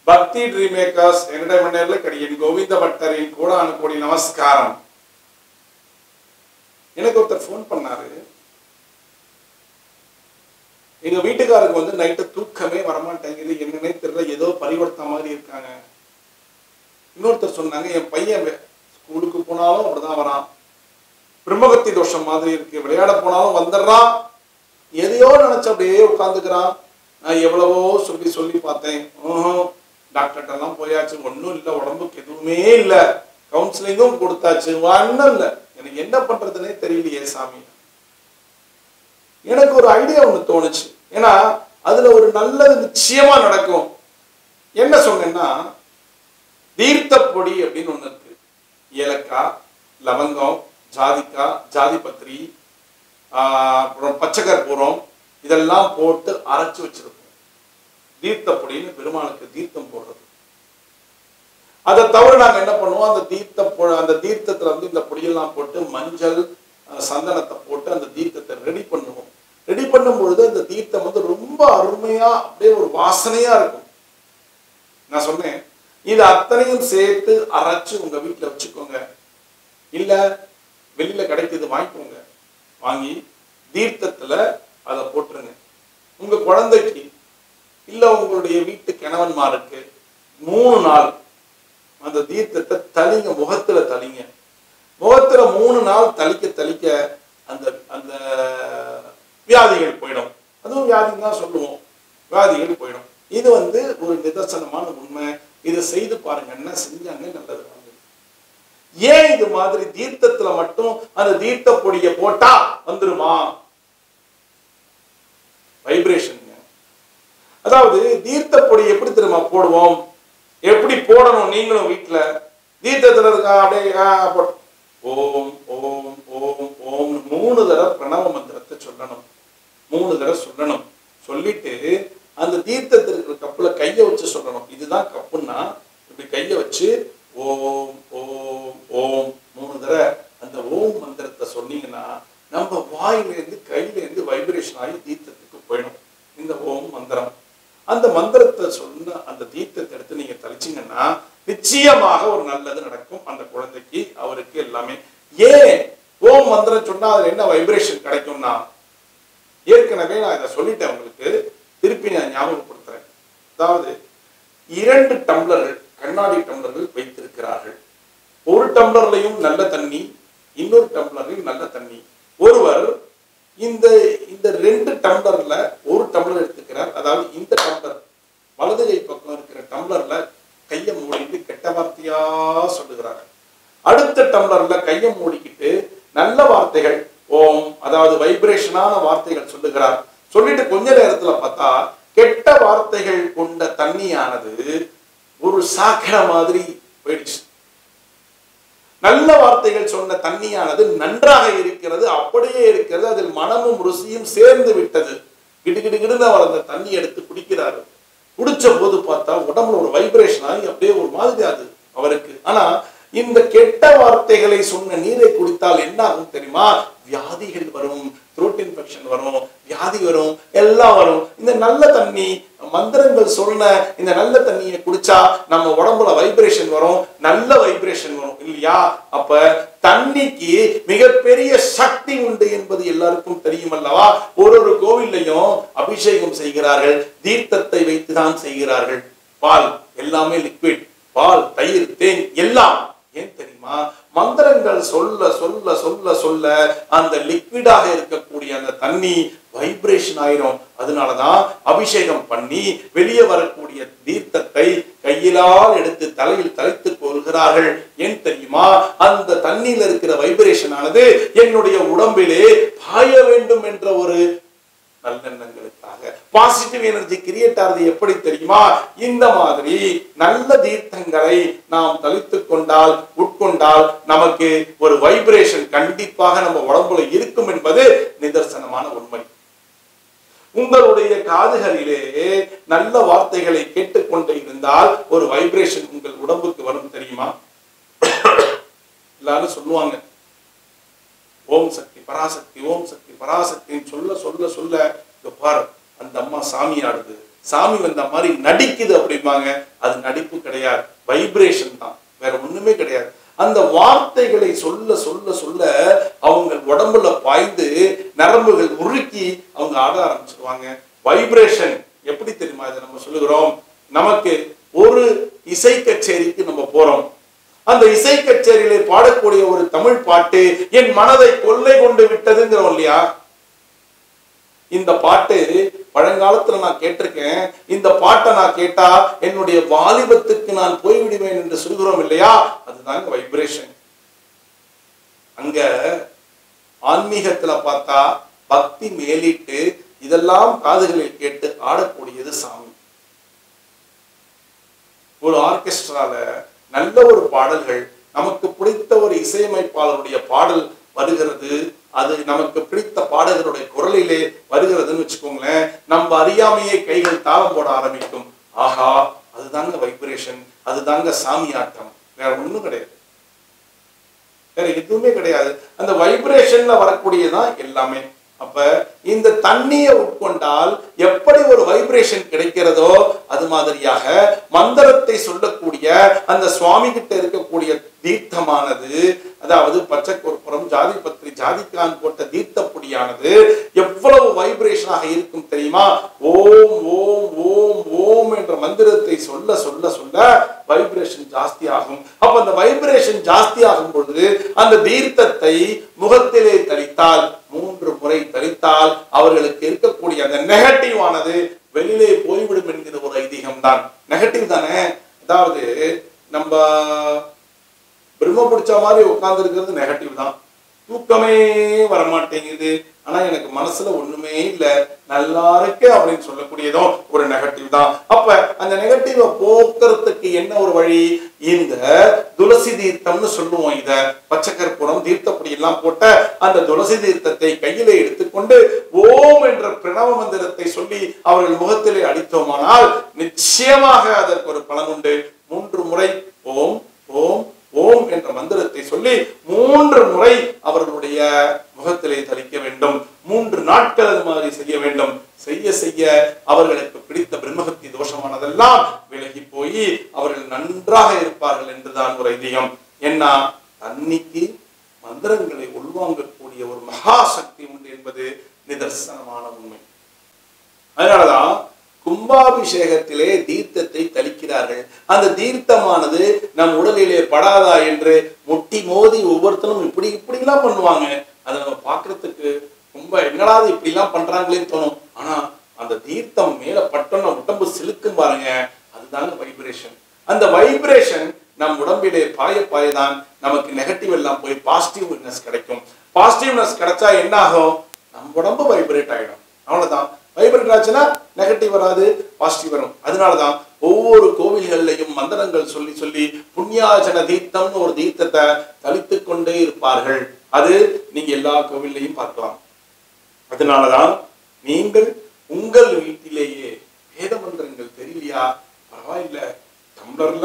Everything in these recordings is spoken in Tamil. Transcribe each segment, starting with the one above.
பக்தி ட்ரீம் மேக்கர்ஸ் என்டர்டைன்மெண்ட் கடியின் கோவிந்த பட்டரின் கோடானு கோடி நமஸ்காரம் எனக்கு ஒருத்தர் ஃபோன் பண்ணாரு எங்க வீட்டுக்காருக்கு வந்து நைட்டு தூக்கமே வரமாட்டேங்குது என்னன்னே தெரியல ஏதோ பரிவர்த்தன மாதிரி இருக்காங்க இன்னொருத்தர் சொன்னாங்க என் பையன் வே- ஸ்கூலுக்கு போனாலும் அப்படிதான் வரான் பிரம்மகத்தி தோஷம் மாதிரி இருக்கு விளையாட போனாலும் வந்துடுறான் எதையோ நினைச்சு அப்படியே உட்காந்துக்கிறான் நான் எவ்வளவோ சொல்லி சொல்லி பார்த்தேன் ம்ஹும். டாக்டர்கிட்ட எல்லாம் போயாச்சு ஒன்றும் இல்லை உடம்புக்கு எதுவுமே இல்லை கவுன்சிலிங்கும் கொடுத்தாச்சு ஒன்றும் இல்லை எனக்கு என்ன பண்றதுன்னே தெரியலையே சாமி எனக்கு ஒரு ஐடியா ஒன்று தோணுச்சு ஏன்னா அதுல ஒரு நல்லது நிச்சயமா நடக்கும் என்ன சொன்னேன்னா தீர்த்த பொடி அப்படின்னு ஒண்ணு இருக்கு ஏலக்காய் லவங்கம் ஜாதிக்காய் ஜாதிபத்திரி ஆஹ், அப்புறம் பச்சை கற்பூரம் இதெல்லாம் போட்டு அரைச்சு வச்சிருப்போம் தீர்த்த பொடின்னு பெருமாளுக்கு தீர்த்தம் போடுறது அதை தவிர நாங்க என்ன பண்ணுவோம் அந்த தீர்த்த பொ- அந்த தீர்த்தத்துல வந்து இந்த பொடியெல்லாம் போட்டு மஞ்சள் அஹ், சந்தனத்தை போட்டு அந்த தீர்த்தத்தை ரெடி பண்ணுவோம் ரெடி பண்ணும் பொழுது அந்த தீர்த்தம் வந்து ரொம்ப அருமையா அப்படியே ஒரு வாசனையா இருக்கும் நான் சொன்னேன் இது அத்தனையும் சேர்த்து அரைச்சு உங்க வீட்டுல வச்சுக்கோங்க இல்ல வெளியில கிடைக்குது வாங்கிக்கோங்க வாங்கி தீர்த்தத்துல அதை போட்டுருங்க உங்க குழந்தைக்கு இல்ல உங்களுடைய வீட்டு கணவன்மாருக்கு மூணு நாள் அந்த தீர்த்தத்தை தளிங்க முகத்துல தளிங்க முகத்துல மூணு நாள் தளிக்க தளிக்க அந்த அந்த வியாதிகள் போயிடும் அதுவும் வியாதின்னு தான் சொல்லுவோம் வியாதிகள் போயிடும் இது வந்து ஒரு நிதர்சனமான உண்மை இதை செய்து பாருங்க என்ன செஞ்சாங்க நல்லது நடந்தது. ஏன் இது மாதிரி தீர்த்தத்துல மட்டும் அந்த தீர்த்த பொடியை போட்டா வந்துருமா வைப்ரேஷன் அதாவது தீர்த்த பொடி எப்படி தெரியுமா போடுவோம் எப்படி போடணும் நீங்களும் வீட்டுல தீர்த்தத்துல இருக்கா அப்படியே ஆ, போட்- ஓம் ஓம் ஓம் ஓம் மூணு தடவை பிரணவ மந்திரத்தை சொல்லணும் மூணு தடவை சொல்லணும் சொல்லிட்டு அந்த தீர்த்தத்தில் இருக்கிற கப்புல கையை வச்சு சொல்லணும் இதுதான் கப்புன்னா இப்படி கையை வச்சு ஓம் ஓம் ஓம் மூணு தடவை அந்த ஓம் மந்திரத்தை சொன்னீங்கன்னா நம்ம வாயிலேருந்து கையிலேருந்து வைப்ரேஷன் ஆகி தீர்த்தத்துக்கு போயிடும் இந்த ஓம் மந்திரம் அந்த மந்திரத்தை சொன்ன அந்த தீர்த்தத்தை எடுத்து நீங்க தெளிச்சீங்கன்னா நிச்சயமாக ஒரு நல்லது நடக்கும் அந்த குழந்தைக்கு அவருக்கு எல்லாமே ஏன் ஓம் மந்திரம் சொன்னா அதுல என்ன வைப்ரேஷன் கிடைக்கும்னா ஏற்கனவே நான் இதை சொல்லிட்டேன் உங்களுக்கு திருப்பி நான் ஞாபகப்படுத்துறேன் அதாவது இரண்டு டம்ளர்கள் கண்ணாடி டம்ளர்கள் வைத்திருக்கிறார்கள் ஒரு டம்ளர்லையும் நல்ல தண்ணி இன்னொரு டம்ளர்லையும் நல்ல தண்ணி ஒருவர் இந்த இந்த ரெண்டு டம்ளர்ல ஒரு டம்ளர் எடுத்துக்கிறார் அதாவது இந்த டம்ளர் வலது கை பக்கம் இருக்கிற டம்ளர்ல கையை மூடிட்டு கெட்ட வார்த்தையா சொல்லுகிறாங்க அடுத்த டம்ளர்ல கையை மூடிக்கிட்டு நல்ல வார்த்தைகள் ஓம் அதாவது வைப்ரேஷனான வார்த்தைகள் சொல்லுகிறார் சொல்லிட்டு கொஞ்ச நேரத்துல பார்த்தா கெட்ட வார்த்தைகள் கொண்ட தண்ணியானது ஒரு சாக்கடை மாதிரி போயிடுச்சு நல்ல வார்த்தைகள் சொன்ன தண்ணியானது நன்றாக இருக்கிறது அப்படியே இருக்கிறது அதில் மனமும் ருசியும் சேர்ந்து விட்டது கிடு கிடு கிடுன்னு அவர் அந்த தண்ணி எடுத்து குடிக்கிறாரு குடிச்ச போது பார்த்தா உடம்புல ஒரு வைப்ரேஷன் ஆகி அப்படியே ஒரு மாதிரி அது அவருக்கு ஆனா இந்த கெட்ட வார்த்தைகளை சொன்ன நீரை குடித்தால் என்ன ஆகும் தெரியுமா வியாதிகள் வரும் த்ரோட் இன்ஃபெக்ஷன் வரும் வியாதி வரும் எல்லாம் வரும் இந்த நல்ல தண்ணி மந்திரங்கள் சொன்ன இந்த நல்ல தண்ணியை குடிச்சா நம்ம உடம்புல வைப்ரேஷன் வரும் நல்ல வைப்ரேஷன் வரும் இல்லையா அப்ப தண்ணிக்கு மிகப்பெரிய சக்தி உண்டு என்பது எல்லாருக்கும் தெரியும் அல்லவா ஒரு ஒரு கோவில்லையும் அபிஷேகம் செய்கிறார்கள் தீர்த்தத்தை வைத்துதான் செய்கிறார்கள் பால் எல்லாமே லிக்விட் பால் தயிர் தேன் எல்லாம் ஏன் தெரியுமா மந்திரங்கள் சொல்ல சொல்ல சொல்ல சொல்ல அந்த லிக்விடாக இருக்கக்கூடிய அந்த தண்ணி வைப்ரேஷன் ஆயிரும் அதனாலதான் அபிஷேகம் பண்ணி வெளியே வரக்கூடிய தீர்த்தத்தை கையிலால் எடுத்து தலையில் தலைத்துக் கொள்கிறார்கள் ஏன் தெரியுமா அந்த தண்ணியில் இருக்கிற வைப்ரேஷன் ஆனது என்னுடைய உடம்பிலே பாய வேண்டும் என்ற ஒரு நல்லெண்ணங்களுக்காக பாசிட்டிவ் எனர்ஜி கிரியேட் ஆகிறது எப்படி தெரியுமா இந்த மாதிரி நல்ல தீர்த்தங்களை நாம் தளித்துக் கொண்டால் உட்கொண்டால் நமக்கு ஒரு வைப்ரேஷன் கண்டிப்பாக நம்ம உடம்புல இருக்கும் என்பது நிதர்சனமான உண்மை உங்களுடைய காதுகளிலே நல்ல வார்த்தைகளை கேட்டுக்கொண்டு இருந்தால் ஒரு வைப்ரேஷன் உங்கள் உடம்புக்கு வரும் தெரியுமா எல்லாரும் சொல்லுவாங்க ஓம் சக்தி பராசக்தி ஓம் சக்தி பராசக்தின்னு சொல்ல சொல்ல சொல்ல இங்க பாரு அந்த அம்மா சாமி ஆடுது சாமி வந்த மாதிரி நடிக்குது அப்படிம்பாங்க அது நடிப்பு கிடையாது வைப்ரேஷன் தான் வேற ஒண்ணுமே கிடையாது அந்த வார்த்தைகளை சொல்ல சொல்ல சொல்ல அவங்க உடம்புல பாய்ந்து நரம்புகள் உருக்கி அவங்க ஆட ஆரம்பிச்சிருவாங்க வைப்ரேஷன் எப்படி தெரியுமா இதை நம்ம சொல்லுகிறோம் நமக்கு ஒரு இசை கச்சேரிக்கு நம்ம போறோம் அந்த இசை கச்சேரியிலே பாடக்கூடிய ஒரு தமிழ் பாட்டு என் மனதை கொள்ளை கொண்டு விட்டதுங்கிறோம் இல்லையா இந்த பாட்டு பழங்காலத்துல நான் கேட்டிருக்கேன் இந்த பாட்டை நான் கேட்டா என்னுடைய வாலிபத்துக்கு நான் போய்விடுவேன் என்று சொல்கிறோம் இல்லையா அதுதாங்க வைப்ரேஷன் அங்க ஆன்மீகத்துல பார்த்தா பக்தி மேலிட்டு இதெல்லாம் காதுகளில் கேட்டு ஆடக்கூடியது சாமி ஒரு ஆர்கெஸ்ட்ரால நல்ல ஒரு பாடல்கள் நமக்கு பிடித்த ஒரு இசையமைப்பாளருடைய பாடல் வருகிறது அது நமக்கு பிடித்த பாடகருடைய குரலிலே வருகிறதுன்னு வச்சுக்கோங்களேன் நம்ம அறியாமையே கைகள் தாளம் போட ஆரம்பிக்கும் ஆஹா அதுதாங்க வைப்ரேஷன் அதுதாங்க சாமி ஆட்டம் வேற ஒண்ணும் கிடையாது வேற எதுவுமே கிடையாது அந்த வைப்ரேஷன்ல வரக்கூடியதான் எல்லாமே அப்ப இந்த தண்ணியை உட்கொண்டால் எப்படி ஒரு வைப்ரேஷன் கிடைக்கிறதோ அது மாதிரியாக மந்திரத்தை சொல்லக்கூடிய அந்த சுவாமி கிட்ட இருக்கக்கூடிய தீர்த்தமானது அதாவது பச்சை கொற்புறம் ஜாதி பத்திரி ஜாதிக்கான் போட்ட தீர்த்த பொடியானது எவ்வளவு வைப்ரேஷனாக இருக்கும் தெரியுமா ஓம் ஓம் ஓம் ஓம் என்ற மந்திரத்தை சொல்ல சொல்ல சொல்ல வைப்ரேஷன் ஜாஸ்தி ஆகும் அப்ப அந்த வைப்ரேஷன் ஜாஸ்தி ஆகும் பொழுது அந்த தீர்த்தத்தை முகத்திலே தரித்தால் மூன்று முறை தரித்தால் அவர்களுக்கு இருக்கக்கூடிய அந்த நெகட்டிவ் ஆனது வெளியிலே போய்விடும் என்கிற ஒரு ஐதீகம் தான் நெகட்டிவ் தானே அதாவது நம்ம பிரம்ம பிடிச்ச மாதிரி உட்கார்ந்து இருக்கிறது நெகட்டிவ் தான் தூக்கமே வரமாட்டேங்குது ஆனா எனக்கு மனசுல ஒண்ணுமே இல்ல நல்லா இருக்கு அப்படின்னு சொல்லக்கூடியதும் ஒரு நெகட்டிவ் தான் அப்ப அந்த நெகட்டிவ போக்குறதுக்கு என்ன ஒரு வழி இந்த துளசி தீர்த்தம்னு சொல்லுவோம் இத பச்சைக்கற்பூரம் தீர்த்தப்படி எல்லாம் போட்ட அந்த துளசி தீர்த்தத்தை கையிலே எடுத்துக்கொண்டு ஓம் என்ற பிரணவ மந்திரத்தை சொல்லி அவர்கள் முகத்திலே அடித்தோமானால் நிச்சயமாக அதற்கு ஒரு பலன் உண்டு மூன்று முறை ஓம் ஓம் ஓம் என்ற மந்திரத்தை சொல்லி மூன்று முறை அவர்களுடைய முகத்திலே தளிக்க வேண்டும் மூன்று நாட்கள் அது மாதிரி செய்ய வேண்டும் செய்ய செய்ய அவர்களுக்கு பிடித்த பிரம்மகத்தி தோஷமானதெல்லாம் விலகி போய் அவர்கள் நன்றாக இருப்பார்கள் என்றுதான் ஒரு ஐதீகம் என்ன தன்னிக்கு மந்திரங்களை உள்வாங்கக்கூடிய ஒரு மகா சக்தி உண்டு என்பது நிதர்சனமான உண்மை அதனாலதான் கும்பாபிஷேகத்திலே தீர்த்தத்தை தளிக்கிறார்கள் அந்த தீர்த்தமானது நம் உடலிலே படாதா என்று முட்டி மோதி ஒவ்வொருத்தரும் இப்படி இப்படி எல்லாம் பண்ணுவாங்க அதை நம்ம பார்க்கிறதுக்கு ரொம்ப என்னடாது இப்படி எல்லாம் பண்றாங்களேன்னு தோணும் ஆனா அந்த தீர்த்தம் மேல பட்டோம்னா உடம்பு சிலுக்கும் பாருங்க அதுதாங்க வைப்ரேஷன் அந்த வைப்ரேஷன் நம் உடம்பிலே பாய பாயதான் நமக்கு நெகட்டிவ் எல்லாம் போய் பாசிட்டிவ்னஸ் கிடைக்கும் பாசிட்டிவ்னஸ் கிடைச்சா என்ன ஆகும் நம்ம உடம்பு வைப்ரேட் ஆயிடும் அவ்வளவுதான் வைப்ரேட் ஆச்சுன்னா நெகட்டிவ் வராது பாசிட்டிவ் வரும் அதனாலதான் ஒவ்வொரு கோவில்கள்லையும் மந்திரங்கள் சொல்லி சொல்லி புண்ணியாஜன தீர்த்தம்னு ஒரு தீர்த்தத்தை தளித்து கொண்டே இருப்பார்கள் அது நீங்க எல்லா கோவில்லையும் பார்க்கலாம் அதனாலதான் நீங்கள் உங்கள் வீட்டிலேயே வேத மந்திரங்கள் தெரியலையா பரவாயில்ல டம்ளர்ல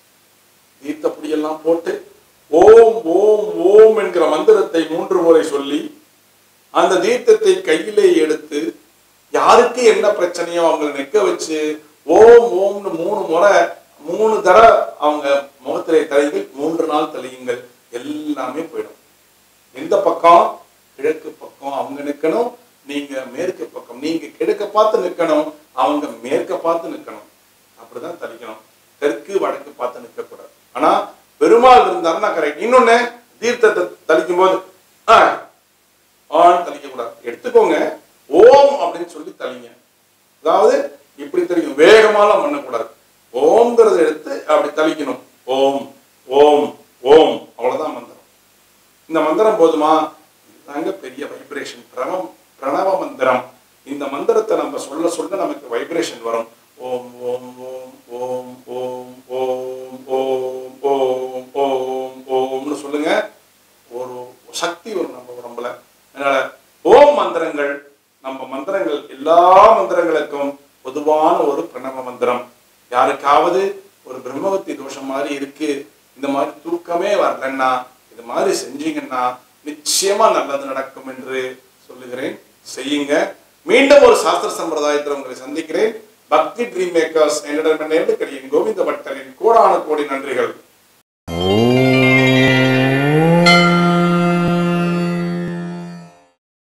தீர்த்தப்படியெல்லாம் போட்டு ஓம் ஓம் ஓம் என்கிற மந்திரத்தை மூன்று முறை சொல்லி அந்த தீர்த்தத்தை கையிலே எடுத்து யாருக்கு என்ன பிரச்சனையோ அவங்களை நிற்க வச்சு ஓம் ஓம்னு மூணு முறை மூணு தடவை அவங்க முகத்திலே தலையுங்கள் மூன்று நாள் தலையுங்கள் எல்லாமே போயிடும் எந்த பக்கம் கிழக்கு பக்கம் அவங்க நிற்கணும் நீங்க மேற்கு பக்கம் நீங்க கிழக்க பார்த்து நிற்கணும் அவங்க மேற்க பார்த்து நிற்கணும் அப்படிதான் தலிக்கணும் தெற்கு வடக்கு பார்த்து நிற்க கூடாது ஆனா பெருமாள் இருந்தாருன்னா கரெக்ட் இன்னொன்னு தீர்த்தத்தை தளிக்கும் போது ஆ ஆன் தளிக்க கூடாது எடுத்துக்கோங்க ஓம் அப்படின்னு சொல்லி தளிங்க அதாவது இப்படி தெரியும் வேகமாலாம் பண்ணக்கூடாது ஓம்ங்கிறத எடுத்து அப்படி தளிக்கணும் ஓம் ஓம் ஓம் அவ்வளவுதான் மந்திரம் இந்த மந்திரம் போதுமா தாங்க பெரிய வைப்ரேஷன் பிரணவம் பிரணவ மந்திரம் இந்த மந்திரத்தை நம்ம சொல்ல சொல்ல நமக்கு வைப்ரேஷன் வரும் ஓம் ஓம் ஓம் ஓம் ஓம் ஓம் ஓம் ஓம் ஓம் ஓம்னு சொல்லுங்க ஒரு சக்தி வரும் நம்ம உடம்புல அதனால ஓம் மந்திரங்கள் நம்ம மந்திரங்கள் எல்லா மந்திரங்களுக்கும் பொதுவான ஒரு பிரணவ மந்திரம் யாருக்காவது ஒரு பிரம்மவத்தி தோஷம் மாதிரி இருக்கு இந்த மாதிரி தூக்கமே வரலன்னா இது மாதிரி செஞ்சீங்கன்னா நிச்சயமா நல்லது நடக்கும் என்று சொல்லுகிறேன் செய்யுங்க மீண்டும் ஒரு சாஸ்திர சம்பிரதாயத்தில் உங்களை சந்திக்கிறேன் பக்தி ட்ரீம் மேக்கர்ஸ் என்டர்டைன்மெண்ட் நேர்ந்துக்கடியின் கோவிந்த பட்டரின் கோடான கோடி நன்றிகள்